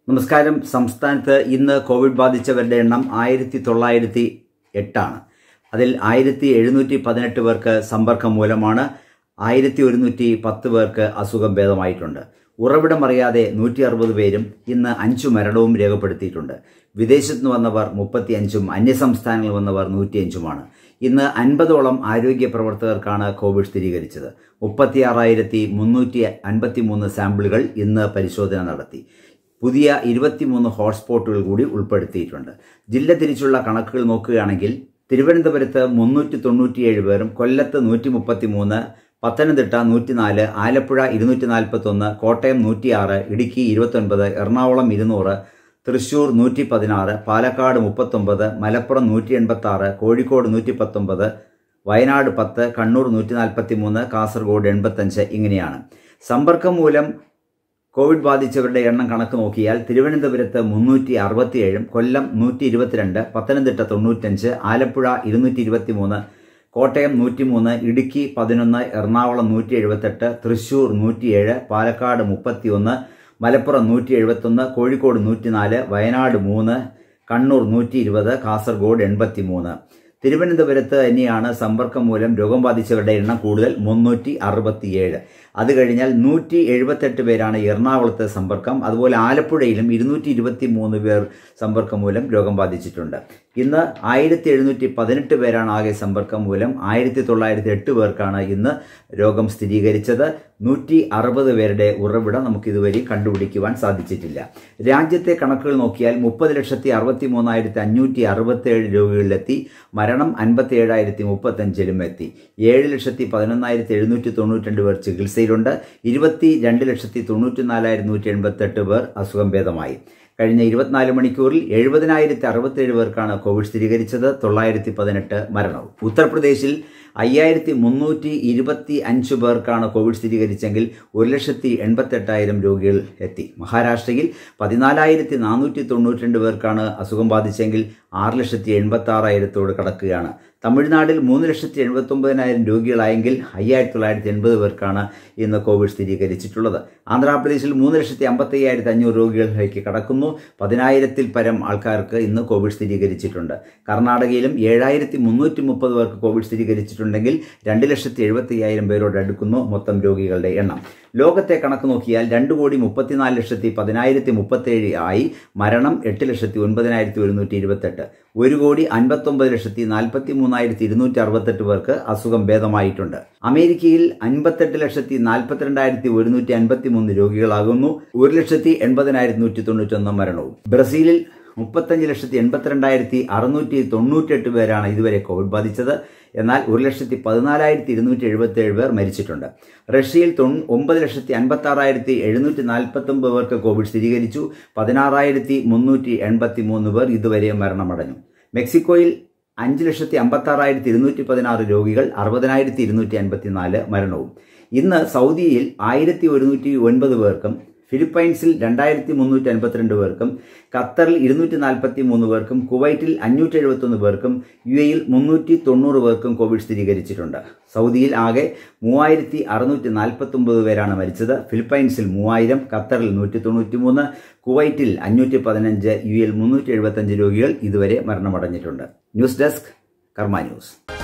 നമസ്കാരം സംസ്ഥാനത്ത് ഇന്ന് കോവിഡ് ബാധിച്ചവരുടെ എണ്ണം ആയിരത്തി തൊള്ളായിരത്തി എട്ടാണ് അതിൽ ആയിരത്തി എഴുന്നൂറ്റി പതിനെട്ട് പേർക്ക് സമ്പർക്കം മൂലമാണ് ആയിരത്തി ഒരുന്നൂറ്റി പത്ത് പേർക്ക് അസുഖം ഭേദമായിട്ടുണ്ട് ഉറവിടം അറിയാതെ നൂറ്റി അറുപത് പേരും ഇന്ന് അഞ്ചു മരണവും രേഖപ്പെടുത്തിയിട്ടുണ്ട് വിദേശത്ത് നിന്ന് വന്നവർ മുപ്പത്തിയഞ്ചും അന്യസംസ്ഥാനങ്ങളിൽ വന്നവർ നൂറ്റിയഞ്ചുമാണ് ഇന്ന് അൻപതോളം ആരോഗ്യ പ്രവർത്തകർക്കാണ് കോവിഡ് സ്ഥിരീകരിച്ചത് മുപ്പത്തിയാറായിരത്തി മുന്നൂറ്റി അൻപത്തി മൂന്ന് സാമ്പിളുകൾ ഇന്ന് പരിശോധന നടത്തി പുതിയ ഇരുപത്തിമൂന്ന് ഹോട്ട്സ്പോട്ടുകൾ കൂടി ഉൾപ്പെടുത്തിയിട്ടുണ്ട് ജില്ല തിരിച്ചുള്ള കണക്കുകൾ നോക്കുകയാണെങ്കിൽ തിരുവനന്തപുരത്ത് മുന്നൂറ്റി തൊണ്ണൂറ്റിയേഴ് പേരും കൊല്ലത്ത് നൂറ്റി മുപ്പത്തി മൂന്ന് പത്തനംതിട്ട നൂറ്റിനാല് ആലപ്പുഴ ഇരുന്നൂറ്റി നാൽപ്പത്തൊന്ന് കോട്ടയം നൂറ്റിയാറ് ഇടുക്കി ഇരുപത്തൊൻപത് എറണാകുളം ഇരുന്നൂറ് തൃശൂർ നൂറ്റി പതിനാറ് പാലക്കാട് മുപ്പത്തൊമ്പത് മലപ്പുറം നൂറ്റി എൺപത്തി ആറ് കോഴിക്കോട് നൂറ്റി പത്തൊമ്പത് വയനാട് പത്ത് കണ്ണൂർ നൂറ്റി നാൽപ്പത്തി മൂന്ന് കാസർഗോഡ് എൺപത്തഞ്ച് ഇങ്ങനെയാണ് സമ്പർക്കം മൂലം കോവിഡ് ബാധിച്ചവരുടെ എണ്ണം കണക്ക് നോക്കിയാൽ തിരുവനന്തപുരത്ത് മുന്നൂറ്റി അറുപത്തിയേഴും കൊല്ലം നൂറ്റി ഇരുപത്തിരണ്ട് പത്തനംതിട്ട തൊണ്ണൂറ്റഞ്ച് ആലപ്പുഴ ഇരുന്നൂറ്റി ഇരുപത്തി മൂന്ന് കോട്ടയം നൂറ്റിമൂന്ന് ഇടുക്കി പതിനൊന്ന് എറണാകുളം നൂറ്റി എഴുപത്തെട്ട് തൃശൂർ നൂറ്റിയേഴ് പാലക്കാട് മുപ്പത്തിയൊന്ന് മലപ്പുറം നൂറ്റി എഴുപത്തൊന്ന് കോഴിക്കോട് നൂറ്റിനാല് വയനാട് മൂന്ന് കണ്ണൂർ നൂറ്റി ഇരുപത് കാസർഗോഡ് എൺപത്തി മൂന്ന് തിരുവനന്തപുരത്ത് തന്നെയാണ് സമ്പർക്കം മൂലം രോഗം ബാധിച്ചവരുടെ എണ്ണം കൂടുതൽ മുന്നൂറ്റി അറുപത്തിയേഴ് അത് കഴിഞ്ഞാൽ നൂറ്റി എഴുപത്തെട്ട് പേരാണ് എറണാകുളത്തെ സമ്പർക്കം അതുപോലെ ആലപ്പുഴയിലും ഇരുന്നൂറ്റി ഇരുപത്തി മൂന്ന് പേർ സമ്പർക്കം മൂലം രോഗം ബാധിച്ചിട്ടുണ്ട് ഇന്ന് ആയിരത്തി എഴുന്നൂറ്റി പതിനെട്ട് പേരാണ് ആകെ സമ്പർക്കം മൂലം ആയിരത്തി തൊള്ളായിരത്തി എട്ട് പേർക്കാണ് ഇന്ന് രോഗം സ്ഥിരീകരിച്ചത് നൂറ്റി അറുപത് പേരുടെ ഉറവിടം നമുക്ക് ഇതുവരെ കണ്ടുപിടിക്കുവാൻ സാധിച്ചിട്ടില്ല രാജ്യത്തെ കണക്കുകൾ നോക്കിയാൽ മുപ്പത് ലക്ഷത്തി അറുപത്തി മൂന്നായിരത്തി അഞ്ഞൂറ്റി അറുപത്തേഴ് രോഗികളിലെത്തി മരണം അൻപത്തി ഏഴായിരത്തി മുപ്പത്തഞ്ചിലും എത്തി ഏഴ് ലക്ഷത്തി പതിനൊന്നായിരത്തി എഴുന്നൂറ്റി തൊണ്ണൂറ്റി പേർ ചികിത്സയിലുണ്ട് ഇരുപത്തി രണ്ട് ലക്ഷത്തി തൊണ്ണൂറ്റി നാലായിരത്തി നൂറ്റി എൺപത്തെട്ട് പേർ അസുഖം ഭേദമായി കഴിഞ്ഞ ഇരുപത്തിനാല് മണിക്കൂറിൽ എഴുപതിനായിരത്തി അറുപത്തേഴ് പേർക്കാണ് കോവിഡ് സ്ഥിരീകരിച്ചത് തൊള്ളായിരത്തി പതിനെട്ട് മരണവും ഉത്തർപ്രദേശിൽ അയ്യായിരത്തി മുന്നൂറ്റി ഇരുപത്തി അഞ്ച് പേർക്കാണ് കോവിഡ് സ്ഥിരീകരിച്ചെങ്കിൽ ഒരു ലക്ഷത്തി എൺപത്തെട്ടായിരം രോഗികൾ എത്തി മഹാരാഷ്ട്രയിൽ പതിനാലായിരത്തി നാനൂറ്റി തൊണ്ണൂറ്റി രണ്ട് പേർക്കാണ് അസുഖം ബാധിച്ചെങ്കിൽ ആറ് ലക്ഷത്തി എൺപത്തി ആറായിരത്തോട് കടക്കുകയാണ് തമിഴ്നാട്ടിൽ മൂന്ന് ലക്ഷത്തി എഴുപത്തി ഒമ്പതിനായിരം രോഗികളായെങ്കിൽ അയ്യായിരത്തി തൊള്ളായിരത്തി എൺപത് പേർക്കാണ് ഇന്ന് കോവിഡ് സ്ഥിരീകരിച്ചിട്ടുള്ളത് ആന്ധ്രാപ്രദേശിൽ മൂന്ന് ലക്ഷത്തി അമ്പത്തി അയ്യായിരത്തി അഞ്ഞൂറ് രോഗികളിലേക്ക് കടക്കുന്നു പതിനായിരത്തിൽ പരം ആൾക്കാർക്ക് ഇന്ന് കോവിഡ് സ്ഥിരീകരിച്ചിട്ടുണ്ട് കർണാടകയിലും ഏഴായിരത്തി മുന്നൂറ്റി മുപ്പത് പേർക്ക് കോവിഡ് സ്ഥിരീകരിച്ചിട്ടുണ്ടെങ്കിൽ രണ്ട് ലക്ഷത്തി എഴുപത്തി അയ്യായിരം പേരോട് അടുക്കുന്നു മൊത്തം രോഗികളുടെ എണ്ണം ലോകത്തെ കണക്ക് നോക്കിയാൽ രണ്ട് കോടി മുപ്പത്തിനാല് ലക്ഷത്തി പതിനായിരത്തി മുപ്പത്തേഴ് ആയി മരണം എട്ട് ലക്ഷത്തി ഒൻപതിനായിരത്തി ഒരുന്നൂറ്റി ഇരുപത്തെട്ട് ഒരു കോടി അൻപത്തൊമ്പത് ലക്ഷത്തി നാൽപ്പത്തി മൂന്നായിരത്തി ഇരുന്നൂറ്റി അറുപത്തെട്ട് പേർക്ക് അസുഖം ഭേദമായിട്ടുണ്ട് അമേരിക്കയിൽ അൻപത്തെട്ട് ലക്ഷത്തി നാൽപ്പത്തിരണ്ടായിരത്തി ഒരുന്നൂറ്റി അൻപത്തി മൂന്ന് രോഗികളാകുന്നു ഒരു ലക്ഷത്തി എൺപതിനായിരത്തി നൂറ്റി തൊണ്ണൂറ്റൊന്ന് മരണവും ബ്രസീലിൽ മുപ്പത്തഞ്ച് ലക്ഷത്തി എൺപത്തിരണ്ടായിരത്തി അറുന്നൂറ്റി തൊണ്ണൂറ്റെട്ട് പേരാണ് ഇതുവരെ കോവിഡ് ബാധിച്ചത് എന്നാൽ ഒരു ലക്ഷത്തി പതിനാലായിരത്തി ഇരുന്നൂറ്റി എഴുപത്തി ഏഴ് പേർ മരിച്ചിട്ടുണ്ട് റഷ്യയിൽ തൊണ്ണൂ ഒമ്പത് ലക്ഷത്തി അൻപത്തി ആറായിരത്തി എഴുന്നൂറ്റി നാൽപ്പത്തി ഒമ്പത് പേർക്ക് കോവിഡ് സ്ഥിരീകരിച്ചു പതിനാറായിരത്തി മുന്നൂറ്റി എൺപത്തി മൂന്ന് പേർ ഇതുവരെ മരണമടഞ്ഞു മെക്സിക്കോയിൽ അഞ്ച് ലക്ഷത്തി അമ്പത്തി ആറായിരത്തി ഇരുന്നൂറ്റി പതിനാറ് രോഗികൾ അറുപതിനായിരത്തി ഇരുന്നൂറ്റി അൻപത്തി നാല് മരണവും ഇന്ന് സൗദിയിൽ ആയിരത്തി ഒരുന്നൂറ്റി ഒൻപത് പേർക്കും ഫിലിപ്പൈൻസിൽ രണ്ടായിരത്തി മുന്നൂറ്റി അൻപത്തിരണ്ട് പേർക്കും ഖത്തറിൽ ഇരുന്നൂറ്റി നാൽപ്പത്തി മൂന്ന് പേർക്കും കുവൈറ്റിൽ അഞ്ഞൂറ്റി എഴുപത്തൊന്ന് പേർക്കും യു എയിൽ മുന്നൂറ്റി തൊണ്ണൂറ് പേർക്കും കോവിഡ് സ്ഥിരീകരിച്ചിട്ടുണ്ട് സൗദിയിൽ ആകെ മൂവായിരത്തി അറുന്നൂറ്റി നാൽപ്പത്തി ഒമ്പത് പേരാണ് മരിച്ചത് ഫിലിപ്പൈൻസിൽ മൂവായിരം ഖത്തറിൽ നൂറ്റി തൊണ്ണൂറ്റി മൂന്ന് കുവൈറ്റിൽ അഞ്ഞൂറ്റി പതിനഞ്ച് യു എയിൽ മുന്നൂറ്റി എഴുപത്തഞ്ച് രോഗികൾ ഇതുവരെ മരണമടഞ്ഞിട്ടുണ്ട് ന്യൂസ് ഡെസ്ക് കർമ്മ ന്യൂസ്